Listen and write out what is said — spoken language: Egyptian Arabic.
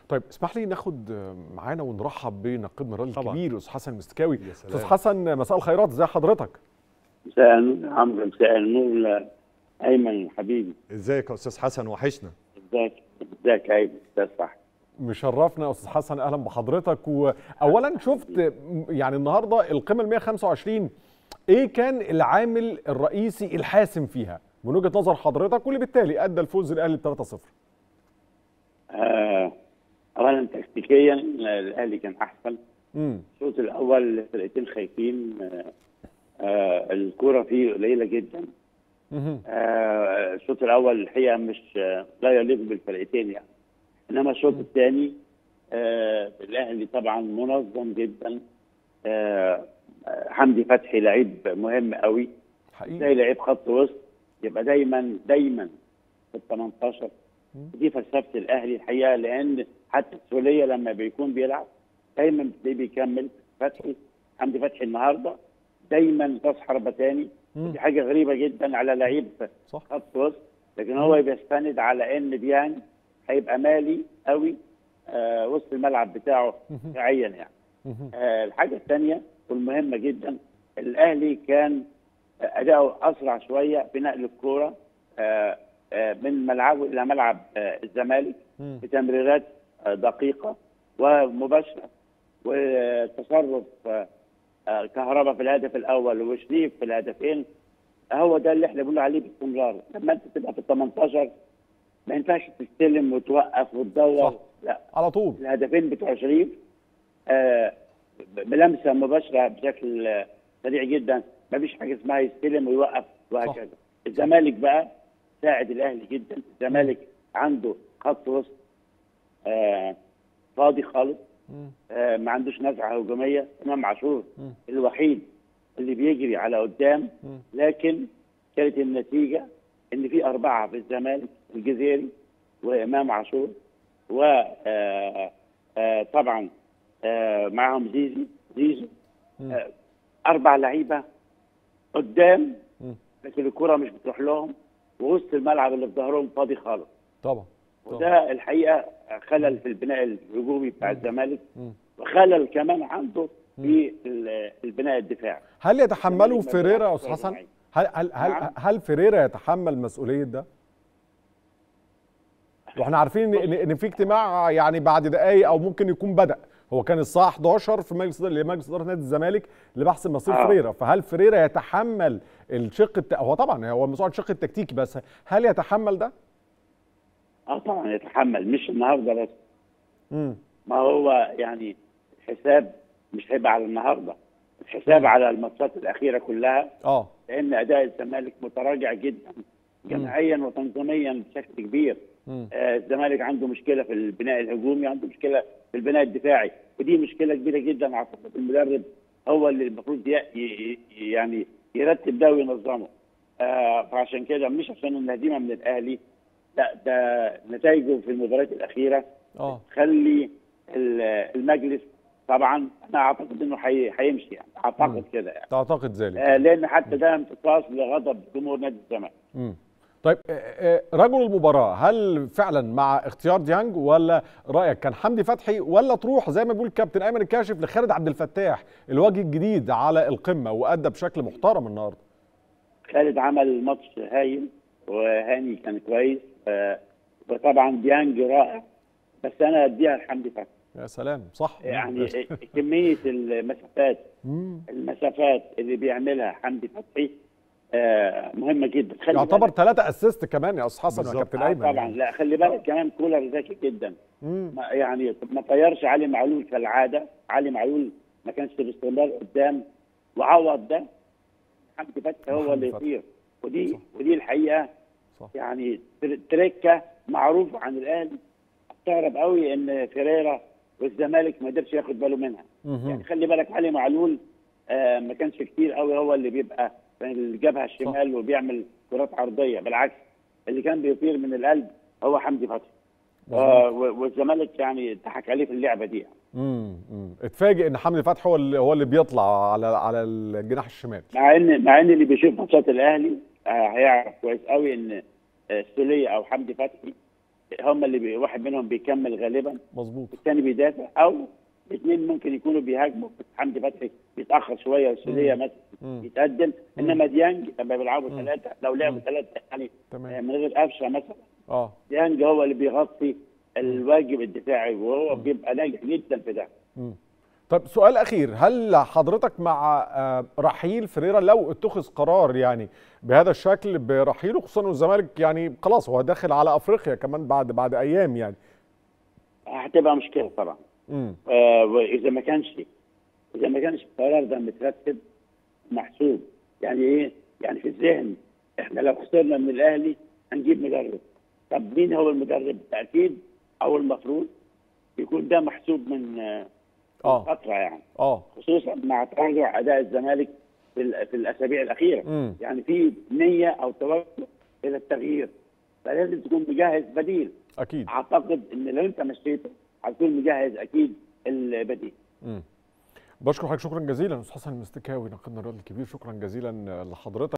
طيب اسمح لي ناخد معانا ونرحب بنقيبنا الراجل طبعاً. الكبير استاذ حسن المستكاوي يا سلام. استاذ حسن مساء الخيرات ازي حضرتك مساء النور عمرو مساء النور ايمن حبيبي ازيك يا استاذ حسن وحشنا ازيك ازيك يا ايمن استاذ صح مشرفنا يا استاذ حسن اهلا بحضرتك واولا شفت يعني النهارده القمه ال 125 ايه كان العامل الرئيسي الحاسم فيها من وجهه نظر حضرتك واللي بالتالي ادى الفوز الاهلي ب 3-0 آه، اولا تكتيكيا الاهلي كان احسن امم الشوط الاول الفرقتين خايفين آه، آه، الكوره فيه قليله جدا مهم. آه، الشوط الاول الحقيقه مش آه، لا يليق بالفرقتين يعني انما الشوط الثاني آه، الاهلي طبعا منظم جدا آه، آه، حمدي فتحي لعيب مهم قوي زي حقيقي لعيب خط وسط يبقى دايما دايما في ال 18 دي فلسفه الاهلي الحقيقه لان حتى السوليه لما بيكون بيلعب دايما بتلاقيه بيكمل فتحي حمدي فتحي النهارده دايما راس حربه تاني مم. دي حاجه غريبه جدا على لعيب صح خط وسط لكن هو بيستند على ان بيان هيبقى مالي قوي آه وسط الملعب بتاعه دفاعيا يعني مهم. آه، الحاجة الثانية والمهمة جدا الأهلي كان آه، أداؤه أسرع شوية في نقل الكورة آه، آه، من ملعبه إلى ملعب آه، الزمالك مم. بتمريرات آه، دقيقة ومباشرة وتصرف آه، آه، كهربا في الهدف الأول وشريف في الهدفين هو ده اللي احنا بنقول عليه باستمرار لما انت تبقى في ال 18 ما ينفعش تستلم وتوقف وتدور صح. لا على طول الهدفين بتوع شريف آه، بلمسه مباشره بشكل آه، سريع جدا ما فيش حاجه اسمها يستلم ويوقف وهكذا الزمالك بقى ساعد الاهلي جدا الزمالك عنده خط وسط آه، فاضي خالص مم. آه، ما عندوش نزعه هجوميه امام عاشور مم. الوحيد اللي بيجري على قدام مم. لكن كانت النتيجه ان في اربعه في الزمالك الجزيري وامام عاشور وطبعا معهم زيزي زيزو مم. آه، اربع لعيبه قدام مم. لكن الكره مش بتروح لهم ووسط الملعب اللي في ظهرهم فاضي خالص طبعا طبعا وده الحقيقه خلل في البناء الهجومي بتاع الزمالك مم. وخلل كمان عنده في ال- البناء الدفاعي هل يتحملوا الزمالك ما فيريرا يا بيلعبش استاذ حسن معين. هل هل هل, نعم. هل فيريرا يتحمل مسؤوليه ده واحنا عارفين ان ان في اجتماع يعني بعد دقائق او ممكن يكون بدا هو كان الساعه 11 في مجلس لمجلس اداره نادي الزمالك لبحث مصير آه. فريرا فهل فريرا يتحمل الشق الت... هو طبعا هو مسؤول عن الشق التكتيكي بس هل يتحمل ده؟ اه طبعا يتحمل مش النهارده بس امم ما هو يعني الحساب مش هيبقى على النهارده الحساب على الماتشات الاخيره كلها اه لان اداء الزمالك متراجع جدا جماعيا وتنظيميا بشكل كبير مم. آه، الزمالك عنده مشكله في البناء الهجومي عنده مشكله في البناء الدفاعي ودي مشكله كبيره جدا اعتقد المدرب هو اللي المفروض ي- ي- ي- يعني يرتب ده وينظمه آه، فعشان كده مش عشان الهزيمه من الاهلي لا ده نتائجه في المباريات الاخيره اه خلي ال- المجلس طبعا انا اعتقد انه حي- هيمشي يعني اعتقد كده يعني تعتقد ذلك آه، لان حتى ده امتصاص لغضب جمهور نادي الزمالك مم. طيب آه، آه، رجل المباراة هل فعلا مع اختيار ديانج ولا رأيك كان حمدي فتحي ولا تروح زي ما بيقول كابتن أيمن الكاشف لخالد عبد الفتاح الوجه الجديد على القمة وأدى بشكل محترم النهارده خالد عمل ماتش هايل وهاني كان كويس آه، وطبعا ديانج رائع بس انا اديها لحمدي فتحي يا سلام صح يعني كميه المسافات مم. المسافات اللي بيعملها حمدي فتحي آه، مهمه جدا خلي يعتبر بالك- ثلاثة اسيست كمان يا أستاذ حسن بالظبط. وكابتن آه، أيمن طبعا يعني. لا خلي بالك كمان كولر ذكي جدا مم. ما- يعني ما طيرش علي معلول كالعاده علي معلول ما كانش باستمرار قدام وعوض ده حمدي فتحي هو محمد اللي فتحي. يطير ودي صح. ودي الحقيقه صح. يعني تر- تركه معروفه عن الاهلي استغرب قوي ان فيريرا والزمالك ما قدرش ياخد باله منها مهم. يعني خلي بالك علي معلول آه ما كانش كتير قوي هو اللي بيبقى في الجبهه الشمال وبيعمل كرات عرضيه بالعكس اللي كان بيطير من القلب هو حمدي فتحي آه و- والزمالك يعني ضحك عليه في اللعبه دي يعني. مم. مم. اتفاجئ ان حمدي فتحي هو اللي هو اللي بيطلع على على الجناح الشمال مع ان مع ان اللي بيشوف ماتشات الاهلي آه هيعرف كويس قوي ان آه، السوليه او حمدي فتحي هم اللي بي واحد منهم بيكمل غالبا مظبوط الثاني بيدافع او الاثنين ممكن يكونوا بيهاجموا بس حمدي فتحي بيتاخر شويه والسوليه مم. مثلا يتقدم انما ديانج لما بيلعبوا مم. ثلاثه لو لعبوا مم. ثلاثه يعني تمام من غير قفشه مثلا اه ديانج هو اللي بيغطي الواجب الدفاعي وهو بيبقى ناجح جدا في ده مم. طب سؤال اخير هل حضرتك مع آه، رحيل فريرا لو اتخذ قرار يعني بهذا الشكل برحيله خصوصا إنه الزمالك يعني خلاص هو داخل على افريقيا كمان بعد بعد ايام يعني هتبقى مشكله طبعا امم آه، واذا ما كانش اذا ما كانش القرار ده مترتب محسوب يعني ايه؟ يعني في الذهن احنا لو خسرنا من الاهلي هنجيب مدرب طب مين هو المدرب؟ اكيد او المفروض يكون ده محسوب من آه، اه فتره يعني اه خصوصا مع تراجع اداء الزمالك في, ال- في الاسابيع الاخيره امم يعني في نيه او توجه الى التغيير فلازم تكون مجهز بديل اكيد اعتقد ان لو انت مشيته هتكون مجهز اكيد البديل امم بشكر حضرتك شكرا جزيلا استاذ حسن المستكاوي ناقدنا الرياضي الكبير شكرا جزيلا لحضرتك